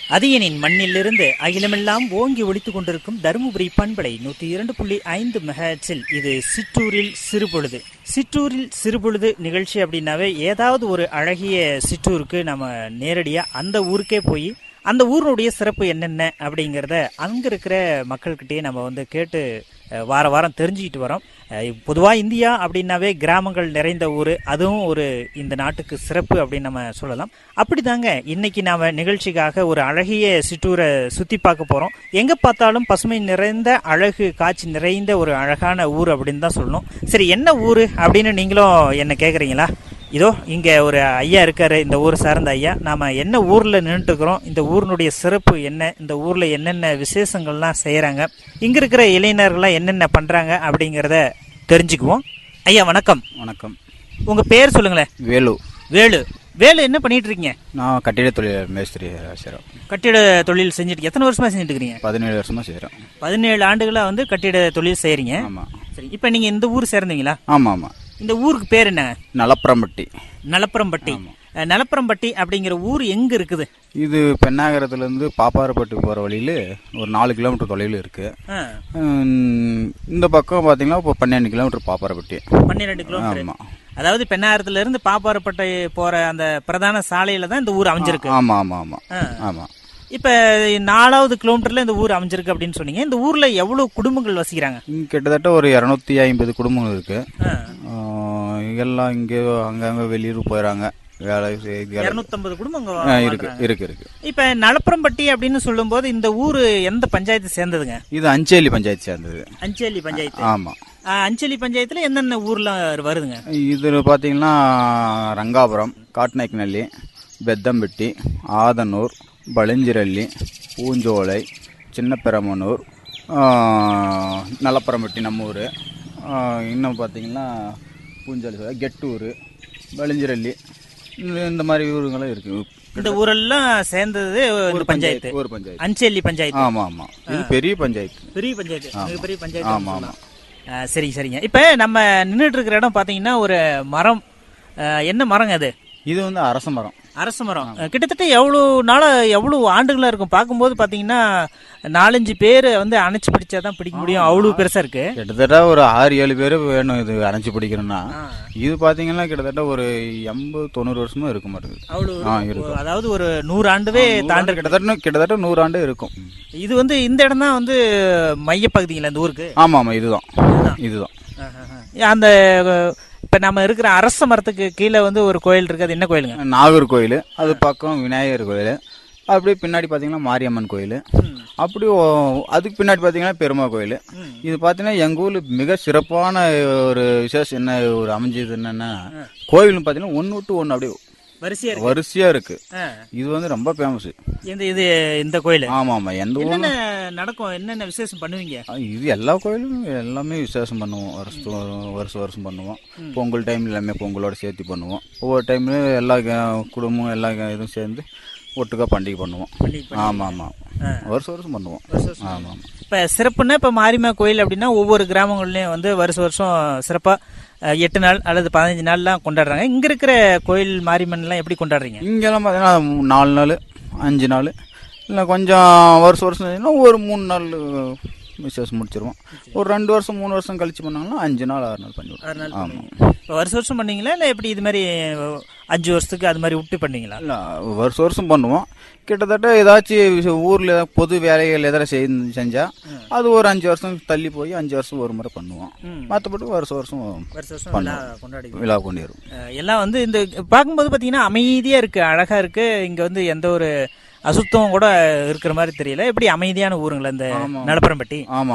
அதியனின் மண்ணிலிருந்து அகிலமெல்லாம் ஓங்கி ஒழித்துக் கொண்டிருக்கும் தருமபுரி பண்பலை நூற்றி இரண்டு புள்ளி ஐந்து மெகாச்சில் இது சிற்றூரில் சிறுபொழுது சிற்றூரில் சிறுபொழுது நிகழ்ச்சி அப்படின்னாவே ஏதாவது ஒரு அழகிய சிற்றூருக்கு நம்ம நேரடியாக அந்த ஊருக்கே போய் அந்த ஊரினுடைய சிறப்பு என்னென்ன அப்படிங்கிறத அங்கே இருக்கிற மக்கள்கிட்டயே நம்ம வந்து கேட்டு அஹ், வார வாரம் தெரிஞ்சுக்கிட்டு வரோம் பொதுவாக இந்தியா அப்படின்னாவே கிராமங்கள் நிறைந்த ஊர் அதுவும் ஒரு இந்த நாட்டுக்கு சிறப்பு அப்படின்னு நம்ம சொல்லலாம் அப்படிதாங்க இன்னைக்கு நாம நிகழ்ச்சிக்காக ஒரு அழகிய சிற்றூரை சுற்றி பார்க்க போகிறோம் எங்கே பார்த்தாலும் பசுமை நிறைந்த அழகு காட்சி நிறைந்த ஒரு அழகான ஊர் அப்படின்னு தான் சொல்லணும் சரி என்ன ஊர் அப்படின்னு நீங்களும் என்ன கேட்குறீங்களா இதோ இங்கே ஒரு ஐயா இருக்காரு இந்த ஊர் சார்ந்த ஐயா நாம என்ன ஊரில் நின்றுட்டு இருக்கிறோம் இந்த ஊரினுடைய சிறப்பு என்ன இந்த ஊரில் என்னென்ன விசேஷங்கள்லாம் செய்கிறாங்க இங்கே இருக்கிற இளைஞர்கள்லாம் என்னென்ன பண்ணுறாங்க அப்படிங்கிறத தெரிஞ்சுக்குவோம் ஐயா வணக்கம் வணக்கம் உங்கள் பேர் சொல்லுங்களேன் வேலு வேலு வேலு என்ன பண்ணிட்டு இருக்கீங்க நான் கட்டிட தொழில் மேஸ்திரி செய்கிறோம் கட்டிட தொழில் செஞ்சுட்டு எத்தனை வருஷமா செஞ்சுட்டு இருக்கிறீங்க பதினேழு வருஷமா செய்கிறோம் பதினேழு ஆண்டுகளா வந்து கட்டிட தொழில் செய்றீங்க ஆமாம் சரி இப்போ நீங்க இந்த ஊர் சேர்ந்தீங்களா ஆமாம் ஆமாம் இந்த ஊருக்கு பேர் என்ன நலப்பரம்பட்டி நலப்பரம்பட்டி அஹ், நலப்பரம்பட்டி அப்படிங்கிற ஊர் எங்க இருக்குது இது பெண்ணாகரத்துலேருந்து பாப்பாரப்பட்டு போகிற வழியில் ஒரு நாலு கிலோமீட்டர் தொலைவில் இருக்குது ஆ, இந்த பக்கம் பார்த்தீங்கன்னா இப்போ பன்னெண்டு கிலோமீட்டர் பாப்பாரப்பட்டி பன்னிரெண்டு கிலோமீட்டர் ஆமாம் அதாவது பெண்ணாயிரத்துல இருந்து பாப்பாரப்பட்டை போற அந்த பிரதான சாலையில தான் இந்த ஊர் அமைஞ்சிருக்கு ஆமாம் ஆமாம் ஆமாம் ஆ. ஆமாம் இப்ப நாலாவது கிலோமீட்டர்ல இந்த ஊர் அமைஞ்சிருக்கு அப்படின்னு சொன்னீங்க இந்த ஊர்ல எவ்வளவு குடும்பங்கள் வசிக்கிறாங்க இங்க கிட்டத்தட்ட ஒரு இரநூத்தி ஐம்பது குடும்பங்கள் இருக்குது ஆ, எல்லாம் இங்கே அங்கங்கே வெளியூர் போயிடறாங்க வேலை செய்ய இருநூத்தம்பது குடும்பங்கள் ஆ, இருக்கு இருக்கு இருக்கு இப்ப நலப்பரம்பட்டி அப்படின்னு சொல்லும்போது இந்த ஊரு எந்த பஞ்சாயத்து சேர்ந்ததுங்க இது அஞ்சேலி பஞ்சாயத்து சேர்ந்தது அஞ்சலி பஞ்சாயத்து ஆமாம் ஆ, அஞ்சலி பஞ்சாயத்துல என்னென்ன ஊர்ல வருதுங்க இதில் பார்த்தீங்கன்னா ரங்காபுரம் காட்நாய்க்கநல்லி பெத்தம்பட்டி ஆதனூர் பளிஞ்சிரள்ளி பூஞ்சோலை சின்னப்பெரமனூர் நலப்பரம்பட்டி நம்ம ஊர் இன்னும் பார்த்தீங்கன்னா பூஞ்சோலை கெட்டூர் பளிஞ்சிரள்ளி இந்த இந்த மாதிரி ஊருங்களும் இருக்குது இந்த ஊரெல்லாம் சேர்ந்தது ஒரு பஞ்சாயத்து ஒரு பஞ்சாயத்து அஞ்சலி பஞ்சாயத்து ஆமாம் ஆமாம் இது பெரிய பஞ்சாயத்து பெரிய பஞ்சாயத்து மிகப்பெரிய பஞ்சாயத்து ஆமாம் ஆமாம் ஆ, சரி சரிங்க இப்ப நம்ம நின்றுட்டு இருக்கிற இடம் பாத்தீங்கன்னா ஒரு மரம் ஆ, என்ன மரங்க அது இது வந்து அரச மரம் அரச மரம் கிட்டத்தட்ட எவ்வளவு நாளா எவ்வளவு ஆண்டுகளா இருக்கும் பார்க்கும்போது பாத்தீங்கன்னா நாலஞ்சு பேர் வந்து அணைச்சு பிடிச்சாதான் பிடிக்க முடியும் அவ்வளவு பெருசா இருக்கு கிட்டத்தட்ட ஒரு ஆறு ஏழு பேர் வேணும் இது அணைச்சி பிடிக்கணும்னா இது பாத்தீங்கன்னா கிட்டத்தட்ட ஒரு எண்பது தொண்ணூறு வருஷமா இருக்க மாட்டேங்குது அவ்வளவு ஆ இருக்கும். இருக்கும் அதாவது ஒரு நூறு ஆண்டுவே தாண்டி கிட்டத்தட்ட கிட்டத்தட்ட நூறாண்டு இருக்கும் இது வந்து இந்த இடம் தான் வந்து மையப்பகுதிங்களா இந்த ஊருக்கு ஆமா ஆமா இதுதான் இதுதான் அந்த இப்ப நம்ம இருக்கிற அரச மரத்துக்கு கீழே வந்து ஒரு கோயில் இருக்கு அது என்ன கோயிலுங்க நாகூர் கோயில் அது பக்கம் விநாயகர் கோயில் அப்படியே பின்னாடி பார்த்தீங்கன்னா மாரியம்மன் கோயில் அப்படி ஓ- அதுக்கு பின்னாடி பார்த்தீங்கன்னா பெருமா கோயில் இது பார்த்தீங்கன்னா எங்கள் ஊரில் மிக சிறப்பான ஒரு விசேஷம் என்ன ஒரு அமைஞ்சது என்னன்னா கோயில்னு பார்த்தீங்கன்னா ஒன்று விட்டு ஒன்று அப்படியே வரிசையா இருக்கு வரிசையாக இருக்கு ஆ. இது வந்து ரொம்ப ஃபேமஸ் இந்த இது இந்த கோயில் ஆமா ஆமா எந்த ஊரும் என்னென்ன நடக்கும் என்னென்ன விசேஷம் பண்ணுவீங்க ஆ, இது எல்லா கோயிலும் எல்லாமே விசேஷம் பண்ணுவோம் வருஷத்து வருஷம் வருஷம் பண்ணுவோம் பொங்கல் டைம்ல எல்லாமே பொங்கலோட சேர்த்து பண்ணுவோம் ஒவ்வொரு டைம்லயும் எல்லா க- குடும்பம் எல்லா க- இதுவும் சேர்ந்து ஒட்டுக்கா பண்டிகை பண்ணுவோம் பண்டிகை ஆமா ஆமா வருஷம் வருஷம் பண்ணுவோம் ஆமா ஆமா இப்ப சிறப்புன்னா இப்ப மாரிமா கோயில் அப்படின்னா ஒவ்வொரு கிராமங்கள்லயும் வந்து வருஷம் வருஷம் சிறப்பா அஹ், எட்டு நாள் அல்லது பதினஞ்சு நாள்லாம் கொண்டாடுறாங்க இங்க இருக்கிற கோயில் மாரியம்மன் எல்லாம் எப்படி கொண்டாடுறீங்க இங்கெல்லாம் பார்த்தீங்கன்னா மூ- நாலு நாள் அஞ்சு நாள் இல்லை கொஞ்சம் வருஷம் வருஷம் செஞ்சோம்னா ஒரு மூணு நாள் விசேஷம் முடிச்சிருவோம் ஒரு ரெண்டு வருஷம் மூணு வருஷம் கழிச்சு பண்ணாங்கன்னா அஞ்சு நாள் ஆறு நாள் பண்ணி ஆறு நாள் ஆமாம் இப்ப வருஷம் வருஷம் பண்ணீங்களா இல்ல எப்படி இது மாதிரி அஹ், அஞ்சு வருஷத்துக்கு அது மாதிரி விட்டு பண்ணீங்களா இல்லை வருஷம் வருஷம் பண்ணுவோம் கிட்டத்தட்ட ஏதாச்சும் ஊரில் பொது வேலைகள் எதாவது செய்- செஞ்சா அது ஒரு அஞ்சு வருஷம் தள்ளி போய் அஞ்சு வருஷம் ஒரு முறை பண்ணுவோம் ம். மற்றபடி வருஷம் வருஷம் வருஷம் வருஷம் விழா கொண்டாடி விழா கொண்டிரும் அஹ், எல்லாம் வந்து இந்த பார்க்கும்போது பாத்தீங்கன்னா அமைதியா இருக்கு அழகா இருக்கு இங்க வந்து எந்த ஒரு அசுத்தம் கூட இருக்கிற மாதிரி தெரியல எப்படி அமைதியான ஊருங்களா இந்த ஆமா. நலப்பரம்பட்டி ஆமாம்